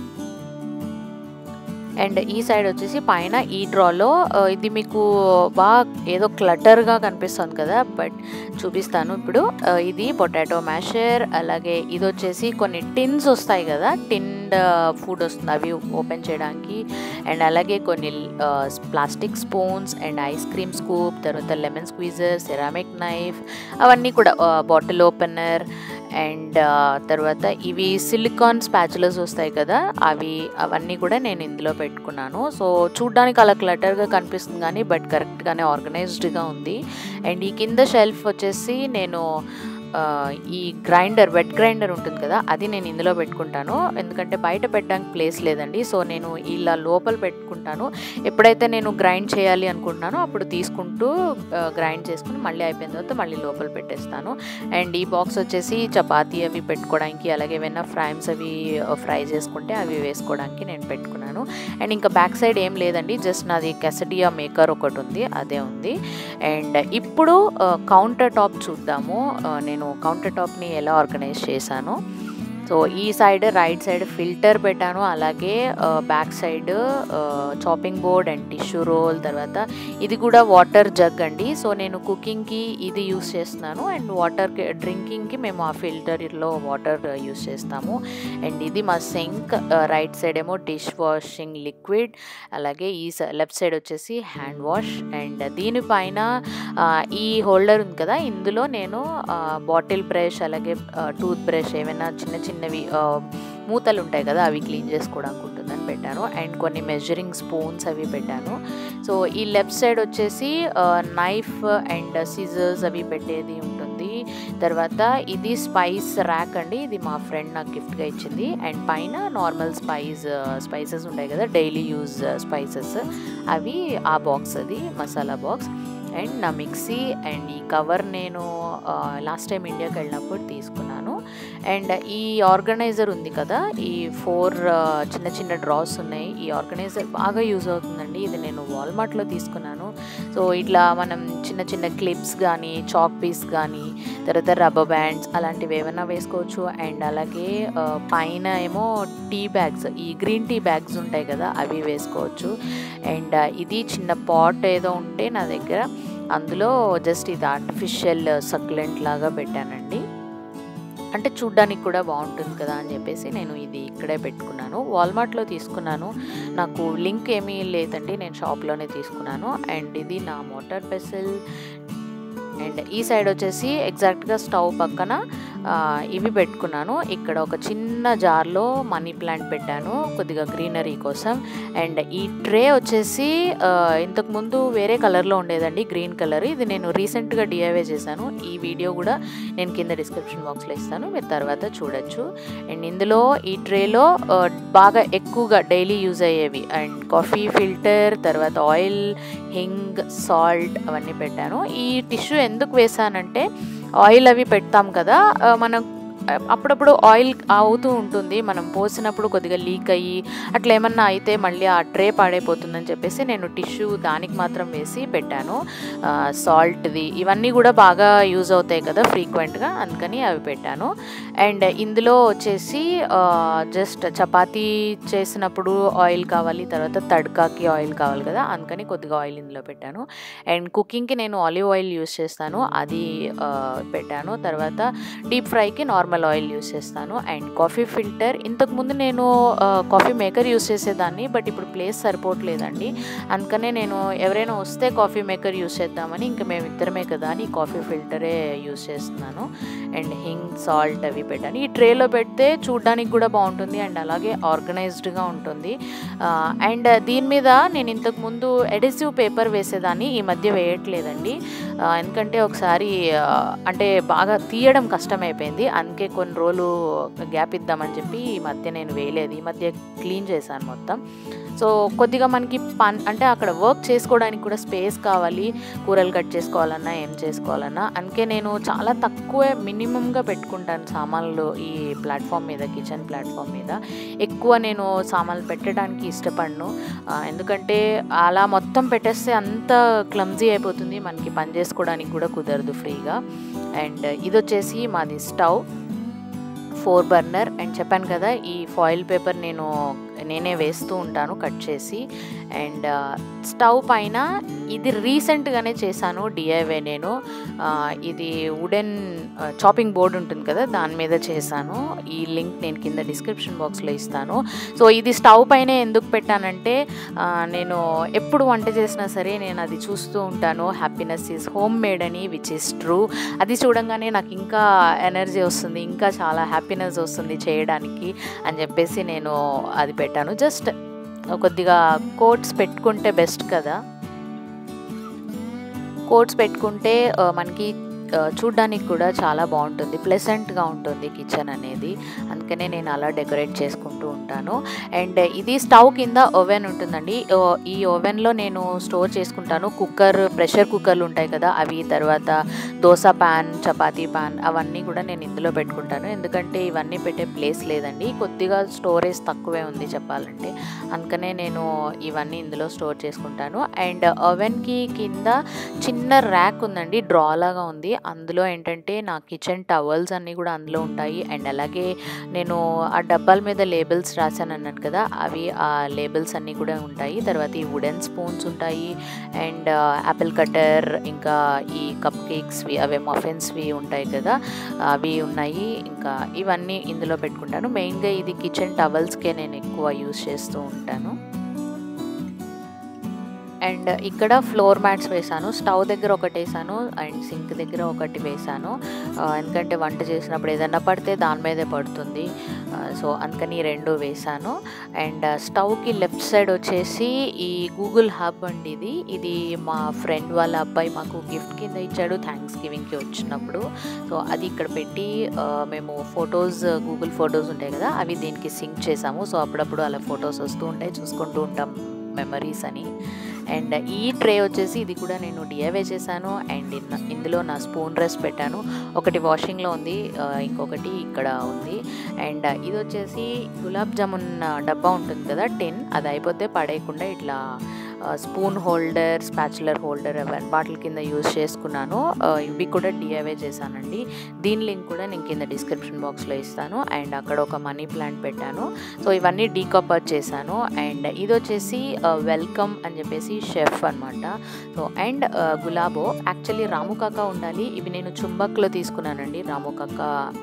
[SPEAKER 2] అండ్ ఈ సైడ్ వచ్చేసి పైన ఈ డ్రాలో ఇది మీకు బాగా ఏదో క్లటర్గా కనిపిస్తుంది కదా బట్ చూపిస్తాను ఇప్పుడు ఆ, ఇది పొటాటో మ్యాషర్ అలాగే ఇది వచ్చేసి కొన్ని టిన్స్ వస్తాయి కదా టిన్డ్ ఫుడ్ వస్తుంది అవి ఓపెన్ చేయడానికి అండ్ అలాగే కొన్ని plastic spoons and ice cream scoop తర్వాత లెమన్ స్క్వీజర్ సెరామిక్ నైఫ్ అవన్నీ కూడా బాటిల్ ఓపెనర్ అండ్ తర్వాత ఇవి సిలికాన్ స్పాచులస్ వస్తాయి కదా అవి అవన్నీ కూడా నేను ఇందులో పెట్టుకున్నాను సో చూడ్డానికి అలా క్లటర్గా కనిపిస్తుంది కానీ బట్ కరెక్ట్గానే ఆర్గనైజ్డ్గా ఉంది అండ్ ఈ కింద షెల్ఫ్ వచ్చేసి నేను ఆ, ఈ గ్రైండర్ వెట్ గ్రైండర్ ఉంటుంది కదా అది నేను ఇందులో పెట్టుకుంటాను ఎందుకంటే బయట పెట్టడానికి ప్లేస్ లేదండి సో నేను ఇలా లోపల పెట్టుకుంటాను ఎప్పుడైతే నేను గ్రైండ్ చేయాలి అనుకుంటున్నానో అప్పుడు తీసుకుంటూ గ్రైండ్ చేసుకుని మళ్ళీ అయిపోయిన తర్వాత మళ్ళీ లోపల పెట్టేస్తాను అండ్ ఈ బాక్స్ వచ్చేసి చపాతీ అవి పెట్టుకోవడానికి అలాగే ఏమైనా ఫ్రైమ్స్ అవి ఫ్రై చేసుకుంటే అవి వేసుకోవడానికి నేను పెట్టుకున్నాను అండ్ ఇంకా బ్యాక్ సైడ్ ఏం లేదండి జస్ట్ నాది కెసడియా మేకర్ ఒకటి ఉంది అదే ఉంది అండ్ ఇప్పుడు కౌంటర్ టాప్ చూద్దాము ఆ, నేను కౌంటర్ టాప్ని ఎలా ఆర్గనైజ్ చేశాను సో ఈ సైడ్ రైట్ సైడ్ ఫిల్టర్ పెట్టాను అలాగే back side chopping board and tissue roll తర్వాత ఇది కూడా వాటర్ జగ్ అండి సో నేను కుకింగ్కి ఇది యూస్ చేస్తున్నాను అండ్ వాటర్ డ్రింకింగ్కి మేము ఆ ఫిల్టర్లో వాటర్ యూస్ చేస్తాము అండ్ ఇది మా సింక్ రైట్ సైడ్ ఏమో డిష్ వాషింగ్ లిక్విడ్ అలాగే ఈ లెఫ్ట్ సైడ్ వచ్చేసి హ్యాండ్ వాష్ అండ్ దీనిపైన ఆ, ఈ హోల్డర్ ఉంది కదా ఇందులో నేను బాటిల్ బ్రష్ అలాగే టూత్ బ్రష్ ఏమైనా చిన్న చిన్నవి ఆ, మూతలు ఉంటాయి కదా అవి క్లీన్ చేసుకోవడానికి ఉంటుందని పెట్టాను అండ్ కొన్ని మెజరింగ్ స్పూన్స్ అవి పెట్టాను సో ఈ లెఫ్ట్ సైడ్ వచ్చేసి నైఫ్ అండ్ సిజర్స్ అవి పెట్టేది ఉంటుంది తర్వాత ఇది స్పైస్ ర్యాక్ అండి ఇది మా ఫ్రెండ్ నాకు గిఫ్ట్గా ఇచ్చింది అండ్ పైన నార్మల్ స్పైస్ స్పైసెస్ ఉంటాయి కదా డైలీ యూజ్ స్పైసెస్ అవి ఆ బాక్స్ అది మసాలా బాక్స్ అండ్ నా మిక్సీ అండ్ ఈ కవర్ నేను లాస్ట్ టైం ఇండియాకి వెళ్ళినప్పుడు తీసుకున్నాను అండ్ ఈ ఆర్గనైజర్ ఉంది కదా ఈ ఫోర్ చిన్న చిన్న డ్రాస్ ఉన్నాయి ఈ ఆర్గనైజర్ బాగా యూజ్ అవుతుందండి ఇది నేను వాల్మార్ట్లో తీసుకున్నాను సో ఇట్లా మనం చిన్న చిన్న క్లిప్స్ కానీ చాక్ పీస్ కానీ తర్వాత రబ్బర్ బ్యాండ్స్ అలాంటివి ఏమైనా వేసుకోవచ్చు అండ్ అలాగే ఆ, పైన ఏమో టీ బ్యాగ్స్ ఈ గ్రీన్ టీ బ్యాగ్స్ ఉంటాయి కదా అవి వేసుకోవచ్చు అండ్ ఇది చిన్న పాట్ ఏదో ఉంటే నా దగ్గర అందులో జస్ట్ ఇది ఆర్టిఫిషియల్ సక్లెంట్ లాగా పెట్టానండి అంటే చూడ్డానికి కూడా బాగుంటుంది కదా అని చెప్పేసి నేను ఇది ఇక్కడే పెట్టుకున్నాను వాల్మార్ట్లో తీసుకున్నాను నాకు లింక్ ఏమీ లేదండి నేను షాప్లోనే తీసుకున్నాను అండ్ ఇది నా మోటార్ పెసల్ అండ్ ఈ సైడ్ వచ్చేసి ఎగ్జాక్ట్గా స్టవ్ పక్కన ఆ, ఇవి పెట్టుకున్నాను ఇక్కడ ఒక చిన్న జార్లో మనీ ప్లాంట్ పెట్టాను కొద్దిగా గ్రీనరీ కోసం అండ్ ఈ ట్రే వచ్చేసి ఆ, ఇంతకుముందు వేరే కలర్లో ఉండేదండి గ్రీన్ కలర్ ఇది నేను రీసెంట్గా డిఐవే చేశాను ఈ వీడియో కూడా నేను కింద డిస్క్రిప్షన్ బాక్స్లో ఇస్తాను మీరు తర్వాత చూడొచ్చు అండ్ ఇందులో ఈ ట్రేలో ఆ, బాగా ఎక్కువగా డైలీ యూజ్ అయ్యేవి అండ్ కాఫీ ఫిల్టర్ తర్వాత ఆయిల్ హింగ్ సాల్ట్ అవన్నీ పెట్టాను ఈ టిష్యూ ఎందుకు వేసానంటే ఆయిల్ అవి పెడతాం కదా ఆ, మనం ఆ, అప్పుడప్పుడు ఆయిల్ అవుతూ ఉంటుంది మనం పోసినప్పుడు కొద్దిగా లీక్ అయ్యి అట్లా ఏమన్నా అయితే మళ్ళీ ఆ ట్రే పాడైపోతుందని చెప్పేసి నేను టిష్యూ దానికి మాత్రం వేసి పెట్టాను సాల్ట్ది ఇవన్నీ కూడా బాగా యూజ్ అవుతాయి కదా ఫ్రీక్వెంట్గా అందుకని అవి పెట్టాను అండ్ ఇందులో వచ్చేసి జస్ట్ చపాతీ చేసినప్పుడు ఆయిల్ కావాలి తర్వాత తడ్కాకి ఆయిల్ కావాలి కదా అందుకని కొద్దిగా ఆయిల్ ఇందులో పెట్టాను అండ్ కుకింగ్కి నేను ఆలివ్ ఆయిల్ యూస్ చేస్తాను అది ఆ, పెట్టాను తర్వాత డీప్ ఫ్రైకి నార్మల్ ఆయిల్ యూస్ చేస్తాను అండ్ కాఫీ ఫిల్టర్ ఇంతకుముందు నేను ఆ, కాఫీ మేకర్ యూస్ చేసేదాన్ని బట్ ఇప్పుడు ప్లేస్ సరిపోవట్లేదండి అందుకనే నేను ఎవరైనా వస్తే కాఫీ మేకర్ యూస్ చేద్దామని ఇంకా మేము ఇద్దరమే కదా అని కాఫీ ఫిల్టరే యూస్ చేస్తున్నాను అండ్ హింగ్ సాల్ట్ అవి పెట్టాను ఈ ట్రేలో పెడితే చూడ్డానికి కూడా బాగుంటుంది అండ్ అలాగే ఆర్గనైజ్డ్గా ఉంటుంది అండ్ దీని మీద నేను ఇంతకుముందు ఎడిసివ్ పేపర్ వేసేదాన్ని ఈ మధ్య వేయట్లేదండి ఆ, ఎందుకంటే ఒకసారి ఆ, అంటే బాగా తీయడం కష్టమైపోయింది అందుకే కొన్ని రోజులు గ్యాప్ ఇద్దామని చెప్పి ఈ మధ్య నేను వేయలేదు ఈ మధ్య క్లీన్ చేశాను మొత్తం సో కొద్దిగా మనకి పన్ అంటే అక్కడ వర్క్ చేసుకోవడానికి కూడా స్పేస్ కావాలి కూరలు కట్ చేసుకోవాలన్నా ఏం చేసుకోవాలన్నా అందుకే నేను చాలా తక్కువ మినిమంగా పెట్టుకుంటాను సామాన్లు ఈ ప్లాట్ఫామ్ మీద కిచెన్ ప్లాట్ఫామ్ మీద ఎక్కువ నేను సామాన్లు పెట్టడానికి ఇష్టపడను ఆ, ఎందుకంటే అలా మొత్తం పెట్టేస్తే అంత క్లమ్జీ అయిపోతుంది మనకి పని చేసుకోవడానికి కూడా కుదరదు ఫ్రీగా అండ్ ఇది వచ్చేసి మాది స్టవ్ ఫోర్ బర్నర్ అండ్ చెప్పాను కదా ఈ ఫాయిల్ పేపర్ నేను నేనే వేస్తూ ఉంటాను కట్ చేసి అండ్ స్టవ్ పైన ఇది రీసెంట్గానే చేశాను డిఐవే నేను ఆ, ఇది వుడెన్ చాపింగ్ బోర్డ్ ఉంటుంది కదా దాని మీద చేశాను ఈ లింక్ నేను కింద డిస్క్రిప్షన్ బాక్స్లో ఇస్తాను సో ఇది స్టవ్ పైన ఎందుకు పెట్టానంటే ఆ, నేను ఎప్పుడు వంట చేసినా సరే నేను అది చూస్తూ ఉంటాను హ్యాపీనెస్ ఈజ్ హోమ్ మేడ్ అని విచ్ ఇస్ ట్రూ అది చూడంగానే నాకు ఇంకా ఎనర్జీ వస్తుంది ఇంకా చాలా హ్యాపీనెస్ వస్తుంది చేయడానికి అని చెప్పేసి నేను అది పెట్టాను జస్ట్ కొద్దిగా కోట్స్ పెట్టుకుంటే బెస్ట్ కదా కోట్స్ పెట్టుకుంటే ఆ, మనకి ఆ, చూడ్డానికి కూడా చాలా బాగుంటుంది ప్లెసెంట్గా ఉంటుంది కిచెన్ అనేది అందుకనే నేను అలా డెకరేట్ చేసుకుంటూ ఉంటాను అండ్ ఇది స్టవ్ కింద ఓవెన్ ఉంటుందండి ఓ- ఈ ఓవెన్లో నేను స్టోర్ చేసుకుంటాను కుక్కర్ ప్రెషర్ కుక్కర్లు ఉంటాయి కదా అవి తర్వాత దోశ ప్యాన్ చపాతీ ప్యాన్ అవన్నీ కూడా నేను ఇందులో పెట్టుకుంటాను ఎందుకంటే ఇవన్నీ పెట్టే ప్లేస్ లేదండి కొద్దిగా స్టోరేజ్ తక్కువే ఉంది చెప్పాలంటే అందుకనే నేను ఇవన్నీ ఇందులో స్టోర్ చేసుకుంటాను అండ్ ఓవెన్కి కింద చిన్న ర్యాక్ ఉందండి డ్రా లాగా ఉంది అందులో ఏంటంటే నా కిచెన్ టవల్స్ అన్నీ కూడా అందులో ఉంటాయి అండ్ అలాగే నేను ఆ డబ్బాల మీద లేబుల్స్ రాశాను అన్నాను కదా అవి ఆ లేబుల్స్ అన్నీ కూడా ఉంటాయి తర్వాత ఈ వుడెన్ స్పూన్స్ ఉంటాయి అండ్ యాపిల్ కటర్ ఇంకా ఈ కప్ కేక్స్వి అవే మఫిన్స్వి ఉంటాయి కదా అవి ఉన్నాయి ఇంకా ఇవన్నీ ఇందులో పెట్టుకుంటాను మెయిన్గా ఇది కిచెన్ టవల్స్కే నేను ఎక్కువ యూస్ చేస్తూ ఉంటాను అండ్ ఇక్కడ ఫ్లోర్ మ్యాట్స్ వేసాను స్టవ్ దగ్గర ఒకటి వేసాను అండ్ సింక్ దగ్గర ఒకటి వేసాను ఆ, ఎందుకంటే వంట చేసినప్పుడు ఏదన్నా పడితే దాని మీదే పడుతుంది ఆ, సో అందుకని ఈ రెండు వేసాను అండ్ స్టవ్కి లెఫ్ట్ సైడ్ వచ్చేసి ఈ గూగుల్ హబ్ అండి ఇది ఇది మా ఫ్రెండ్ వాళ్ళ అబ్బాయి మాకు గిఫ్ట్ కింద ఇచ్చాడు థ్యాంక్స్ గివింగ్కి వచ్చినప్పుడు సో అది ఇక్కడ పెట్టి ఆ, మేము ఫొటోస్ గూగుల్ ఫొటోస్ ఉంటాయి కదా అవి దీనికి సింక్ చేసాము సో అప్పుడప్పుడు అలా ఫొటోస్ వస్తూ ఉంటాయి చూసుకుంటూ ఉంటాం మెమరీస్ అని అండ్ ఈ ట్రే వచ్చేసి ఇది కూడా నేను డిఐవే చేశాను అండ్ ఇన్- ఇందులో నా స్పూన్ రెస్ట్ పెట్టాను ఒకటి వాషింగ్లో ఉంది ఆ, ఇంకొకటి ఇక్కడ ఉంది అండ్ ఇది వచ్చేసి గులాబ్ జామున్ డబ్బా ఉంటుంది కదా టిన్ అది అయిపోతే పడేయకుండా ఇట్లా స్పూన్ హోల్డర్ స్పాచులర్ హోల్డర్ వాటి కింద యూజ్ చేసుకున్నాను ఆ, ఇవి కూడా డిఐవే చేశానండి దీని లింక్ కూడా నేను కింద డిస్క్రిప్షన్ బాక్స్లో ఇస్తాను అండ్ అక్కడ ఒక మనీ ప్లాంట్ పెట్టాను సో ఇవన్నీ డీకాపర్ చేశాను అండ్ ఇది వచ్చేసి వెల్కమ్ అని చెప్పేసి షెఫ్ అనమాట సో అండ్ గులాబో యాక్చువల్లీ రాము కాక ఉండాలి ఇవి నేను చుంబక్లో తీసుకున్నానండి రాము కాక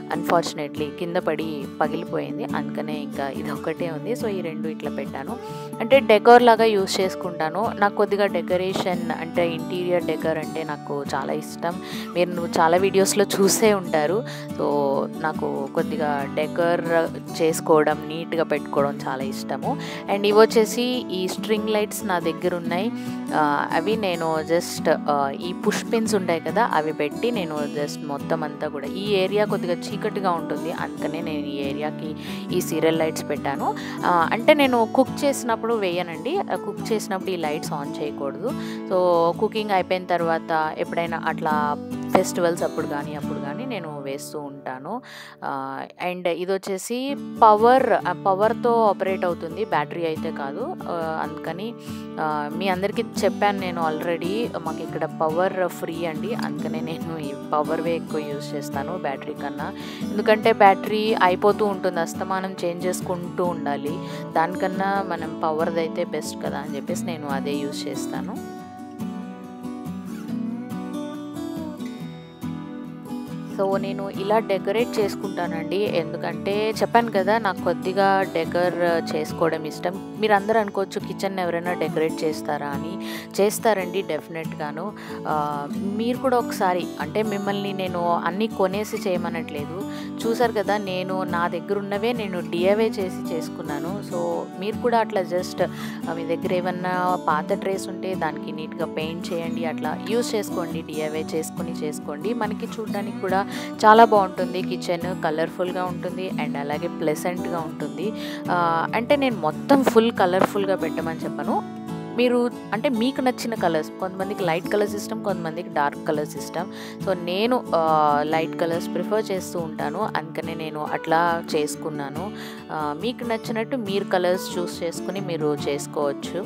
[SPEAKER 2] అన్ఫార్చునేట్లీ కింద పడి పగిలిపోయింది అందుకనే ఇంకా ఇది ఒకటే ఉంది సో ఈ రెండు ఇట్లా పెట్టాను అంటే డెకోర్ లాగా యూస్ చేసుకుంటాను నాకు కొద్దిగా డెకరేషన్ అంటే ఇంటీరియర్ డెకర్ అంటే నాకు చాలా ఇష్టం మీరు నువ్వు చాలా వీడియోస్లో చూసే ఉంటారు సో నాకు కొద్దిగా డెకర్ చేసుకోవడం నీట్గా పెట్టుకోవడం చాలా ఇష్టము అండ్ ఇవి వచ్చేసి ఈ స్ట్రింగ్ లైట్స్ నా దగ్గర ఉన్నాయి ఆ, అవి నేను జస్ట్ ఈ పుష్ పిన్స్ ఉంటాయి కదా అవి పెట్టి నేను జస్ట్ మొత్తం అంతా కూడా ఈ ఏరియా కొద్దిగా చీకటిగా ఉంటుంది అందుకనే నేను ఈ ఏరియాకి ఈ సీరియల్ లైట్స్ పెట్టాను ఆ, అంటే నేను కుక్ చేసినప్పుడు వేయనండి కుక్ చేసినప్పుడు ఈ లైట్స్ ఆన్ చేయకూడదు సో కుకింగ్ అయిపోయిన తర్వాత ఎప్పుడైనా అట్లా ఫెస్టివల్స్ అప్పుడు కానీ అప్పుడు కానీ నేను వేస్తూ ఉంటాను అండ్ ఇది వచ్చేసి పవర్ పవర్తో ఆపరేట్ అవుతుంది బ్యాటరీ అయితే కాదు ఆ, అందుకని ఆ, మీ అందరికీ చెప్పాను నేను ఆల్రెడీ మాకు ఇక్కడ పవర్ ఫ్రీ అండి అందుకనే నేను ఈ పవర్వే ఎక్కువ యూజ్ చేస్తాను బ్యాటరీ కన్నా ఎందుకంటే బ్యాటరీ అయిపోతూ ఉంటుంది అస్తమానం చేంజ్ చేసుకుంటూ ఉండాలి దానికన్నా మనం పవర్ది అయితే బెస్ట్ కదా అని చెప్పేసి నేను అదే యూజ్ చేస్తాను సో నేను ఇలా డెకరేట్ చేసుకుంటానండి ఎందుకంటే చెప్పాను కదా నాకు కొద్దిగా డెకర్ చేసుకోవడం ఇష్టం మీరు అందరూ అనుకోవచ్చు కిచెన్ ఎవరైనా డెకరేట్ చేస్తారా అని చేస్తారండి డెఫినెట్గాను ఆ, మీరు కూడా ఒకసారి అంటే మిమ్మల్ని నేను అన్నీ కొనేసి చేయమనట్లేదు చూసారు కదా నేను నా దగ్గర ఉన్నవే నేను డిఐవే చేసి చేసుకున్నాను సో మీరు కూడా అట్లా జస్ట్ మీ దగ్గర ఏమన్నా పాత డ్రెస్ ఉంటే దానికి నీట్గా పెయింట్ చేయండి అట్లా యూస్ చేసుకోండి డిఐవై చేసుకుని చేసుకోండి మనకి చూడడానికి కూడా చాలా బాగుంటుంది కిచెన్ కలర్ఫుల్గా ఉంటుంది అండ్ అలాగే ప్లెసెంట్గా ఉంటుంది ఆ, అంటే నేను మొత్తం ఫుల్ కలర్ఫుల్గా పెట్టమని చెప్పను మీరు అంటే మీకు నచ్చిన కలర్స్ కొంతమందికి లైట్ కలర్స్ ఇష్టం కొంతమందికి డార్క్ కలర్స్ ఇష్టం సో నేను లైట్ కలర్స్ ప్రిఫర్ చేస్తూ ఉంటాను అందుకనే నేను అట్లా చేసుకున్నాను ఆ, మీకు నచ్చినట్టు మీరు కలర్స్ చూస్ చేసుకుని మీరు చేసుకోవచ్చు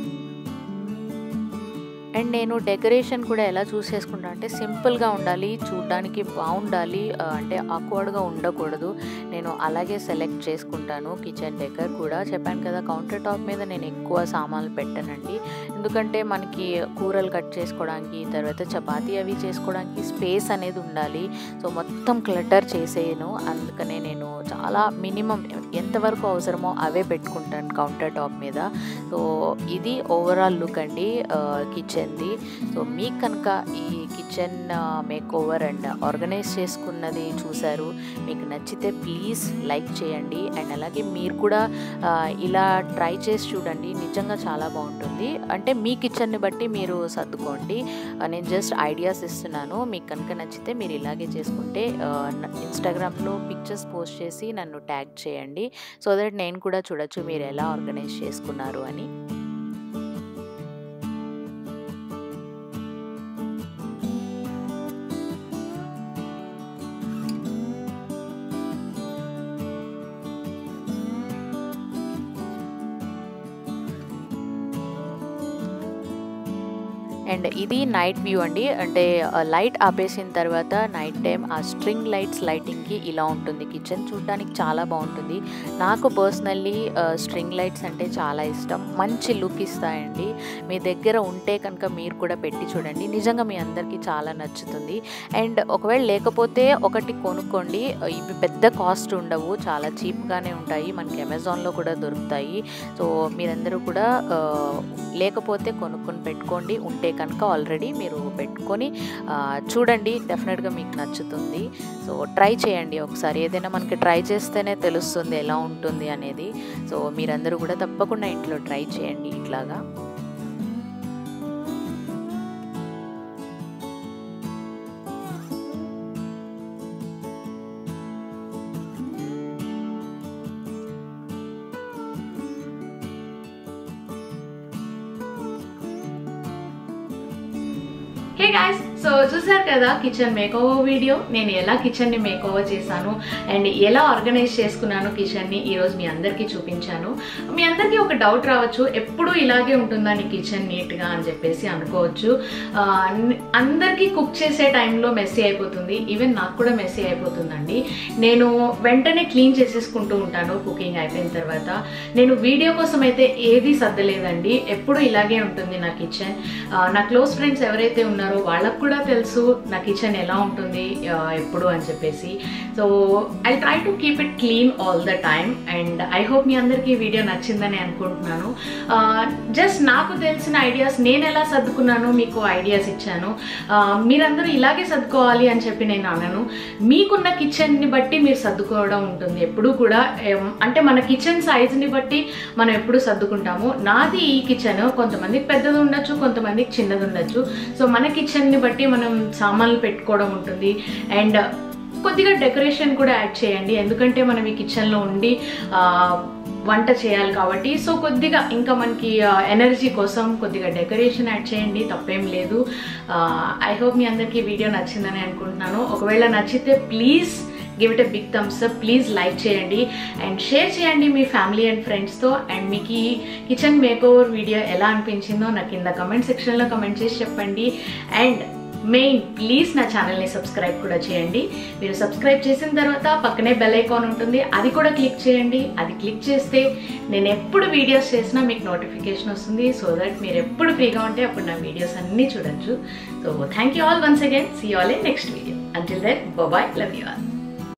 [SPEAKER 2] అండ్ నేను డెకరేషన్ కూడా ఎలా చూస్ చేసుకుంటా అంటే సింపుల్గా ఉండాలి చూడడానికి బాగుండాలి ఆ, అంటే ఆక్వర్డ్గా ఉండకూడదు నేను అలాగే సెలెక్ట్ చేసుకుంటాను కిచెన్ డెకర్ కూడా చెప్పాను కదా కౌంటర్ టాప్ మీద నేను ఎక్కువ సామాన్లు పెట్టానండి ఎందుకంటే మనకి కూరలు కట్ చేసుకోవడానికి తర్వాత చపాతీ అవి చేసుకోవడానికి స్పేస్ అనేది ఉండాలి సో మొత్తం క్లటర్ చేసేయను అందుకనే నేను చాలా మినిమం ఎంతవరకు అవసరమో అవే పెట్టుకుంటాను కౌంటర్ టాప్ మీద సో ఇది ఓవరాల్ లుక్ అండి కిచెన్ది సో మీకు కనుక ఈ kitchen makeover and organise చేసుకున్నది చూసారు మీకు నచ్చితే ప్లీజ్ లైక్ చేయండి అండ్ అలాగే మీరు కూడా ఆ, ఇలా ట్రై చేసి చూడండి నిజంగా చాలా బాగుంటుంది అంటే మీ కిచెన్ని బట్టి మీరు సర్దుకోండి ఆ, నేను జస్ట్ ఐడియాస్ ఇస్తున్నాను మీకు కనుక నచ్చితే మీరు ఇలాగే చేసుకుంటే ఇన్స్టాగ్రామ్లో పిక్చర్స్ పోస్ట్ చేసి నన్ను ట్యాగ్ చేయండి సో దట్ నేను కూడా చూడొచ్చు మీరు ఎలా ఆర్గనైజ్ చేసుకున్నారు అని అండ్ ఇది నైట్ వ్యూ అండి అంటే లైట్ ఆపేసిన తర్వాత నైట్ టైం ఆ స్ట్రింగ్ లైట్స్ లైటింగ్కి ఇలా ఉంటుంది కిచెన్ చూడడానికి చాలా బాగుంటుంది నాకు పర్సనల్లీ స్ట్రింగ్ లైట్స్ అంటే చాలా ఇష్టం మంచి లుక్ ఇస్తాయండి మీ దగ్గర ఉంటే కనుక మీరు కూడా పెట్టి చూడండి నిజంగా మీ అందరికీ చాలా నచ్చుతుంది అండ్ ఒకవేళ లేకపోతే ఒకటి కొనుక్కోండి ఇవి పెద్ద కాస్ట్ ఉండవు చాలా చీప్గానే ఉంటాయి మనకి అమెజాన్లో కూడా దొరుకుతాయి సో మీరందరూ కూడా ఆ, లేకపోతే కొనుక్కొని పెట్టుకోండి ఉంటే కనుక ఆల్రెడీ మీరు పెట్టుకొని ఆ, చూడండి డెఫినెట్గా మీకు నచ్చుతుంది సో ట్రై చేయండి ఒకసారి ఏదైనా మనకి ట్రై చేస్తేనే తెలుస్తుంది ఎలా ఉంటుంది అనేది సో మీరందరూ కూడా తప్పకుండా ఇంట్లో ట్రై చేయండి ఇట్లాగా
[SPEAKER 1] హే గాయస్ సో చూసారు కదా కిచెన్ మేకోవర్ వీడియో నేను ఎలా కిచెన్ని మేకోవర్ చేశాను అండ్ ఎలా ఆర్గనైజ్ చేసుకున్నాను కిచెన్ని ఈరోజు మీ అందరికీ చూపించాను మీ అందరికీ ఒక డౌట్ రావచ్చు ఎప్పుడు ఇలాగే ఉంటుందా నీ కిచెన్ నీట్గా అని చెప్పేసి అనుకోవచ్చు ఆ, న్- అందరికీ కుక్ చేసే టైంలో మెస్సీ అయిపోతుంది ఈవెన్ నాకు కూడా మెస్సీ అయిపోతుందండి నేను వెంటనే క్లీన్ చేసేసుకుంటూ ఉంటాను కుకింగ్ అయిపోయిన తర్వాత నేను వీడియో కోసం అయితే ఏది సర్దలేదండి ఎప్పుడు ఇలాగే ఉంటుంది నా కిచెన్ నా క్లోజ్ ఫ్రెండ్స్ ఎవరైతే ఉన్నారో వాళ్ళకు కూడా కూడా తెలుసు నా కిచెన్ ఎలా ఉంటుంది ఆ, ఎప్పుడు అని చెప్పేసి so I try to keep it clean all the time and I hope మీ అందరికీ ఈ వీడియో నచ్చిందని అనుకుంటున్నాను జస్ట్ నాకు తెలిసిన ఐడియాస్ నేను ఎలా సర్దుకున్నానో మీకు ఐడియాస్ ఇచ్చాను ఆ, మీరందరూ ఇలాగే సర్దుకోవాలి అని చెప్పి నేను అన్నాను మీకున్న కిచెన్ని బట్టి మీరు సర్దుకోవడం ఉంటుంది ఎప్పుడూ కూడా ఏం, అంటే మన కిచెన్ సైజ్ని బట్టి మనం ఎప్పుడు సర్దుకుంటాము నాది ఈ కిచెన్ కొంతమందికి పెద్దది ఉండొచ్చు కొంతమందికి చిన్నది ఉండొచ్చు సో మన కిచెన్ని బట్టి మనం సామాన్లు పెట్టుకోవడం ఉంటుంది అండ్ కొద్దిగా డెకరేషన్ కూడా యాడ్ చేయండి ఎందుకంటే మనం ఈ కిచెన్లో ఉండి ఆ, వంట చేయాలి కాబట్టి సో కొద్దిగా ఇంకా మనకి ఎనర్జీ కోసం కొద్దిగా డెకరేషన్ యాడ్ చేయండి తప్పేం లేదు ఐ హోప్ మీ అందరికీ ఈ వీడియో నచ్చిందని అనుకుంటున్నాను ఒకవేళ నచ్చితే please give it a big thumbs up please like చేయండి అండ్ షేర్ చేయండి మీ ఫ్యామిలీ అండ్ ఫ్రెండ్స్తో అండ్ మీకు ఈ కిచెన్ మేక్ ఓవర్ వీడియో ఎలా అనిపించిందో నాకు కింద కమెంట్ సెక్షన్లో కమెంట్ చేసి చెప్పండి అండ్ మెయిన్ ప్లీజ్ నా ఛానల్ని సబ్స్క్రైబ్ కూడా చేయండి మీరు సబ్స్క్రైబ్ చేసిన తర్వాత పక్కనే బెల్ ఐకాన్ ఉంటుంది అది కూడా క్లిక్ చేయండి అది క్లిక్ చేస్తే నేను ఎప్పుడు వీడియోస్ చేసినా మీకు నోటిఫికేషన్ వస్తుంది సో దట్ మీరు ఎప్పుడు ఫ్రీగా ఉంటే అప్పుడు నా వీడియోస్ అన్నీ చూడొచ్చు so thank you all once again see all in next video until then bye love you all